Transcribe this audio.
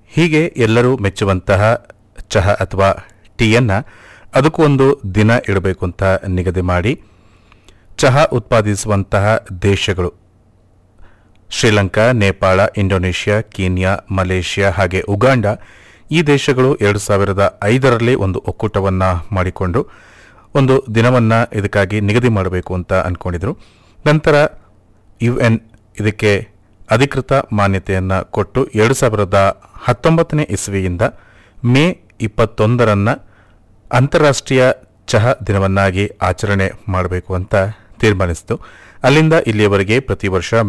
ಹೀಗೆ ಎಲ್ಲರೂ ಮೆಚ್ಚುವಂತಹ ಚಹಾ ಅಥವಾ ಟೀಯನ್ನು ಅದಕ್ಕೂ ಒಂದು ದಿನ ಇಡಬೇಕು ಅಂತ ನಿಗದಿ ಮಾಡಿ ಚಹಾ ಉತ್ಪಾದಿಸುವಂತಹ ದೇಶಗಳು Sri Lanka Nepal Indonesia Kenya Malaysia ಹಾಗೆ ಉಗಾಂಡ ಈ ದೇಶಗಳು ಎರಡು ಸಾವಿರದ ಐದರಲ್ಲಿ ಒಂದು ಒಕ್ಕೂಟವನ್ನು ಮಾಡಿಕೊಂಡು ಒಂದು ದಿನವನ್ನು ಇದಕ್ಕಾಗಿ ನಿಗದಿ ಮಾಡಬೇಕು ಅಂತ ಅಂದ್ಕೊಂಡಿದ್ರು ನಂತರ ಯು ಎನ್ ಇದಕ್ಕೆ ಅಧಿಕೃತ ಮಾನ್ಯತೆಯನ್ನು ಕೊಟ್ಟು ಎರಡು ಸಾವಿರದ ಹತ್ತೊಂಬತ್ತನೇ ಇಸ್ವಿಯಿಂದ ಮೇ ಇಪ್ಪತ್ತೊಂದರನ್ನು ಅಂತಾರಾಷ್ಟ್ರೀಯ ಚಹಾ ದಿನವನ್ನಾಗಿ ಆಚರಣೆ ಮಾಡಬೇಕು ಅಂತ ತೀರ್ಮಾನಿಸಿತು ಅಲ್ಲಿಂದ ಇಲ್ಲಿಯವರೆಗೆ ಪ್ರತಿ ವರ್ಷ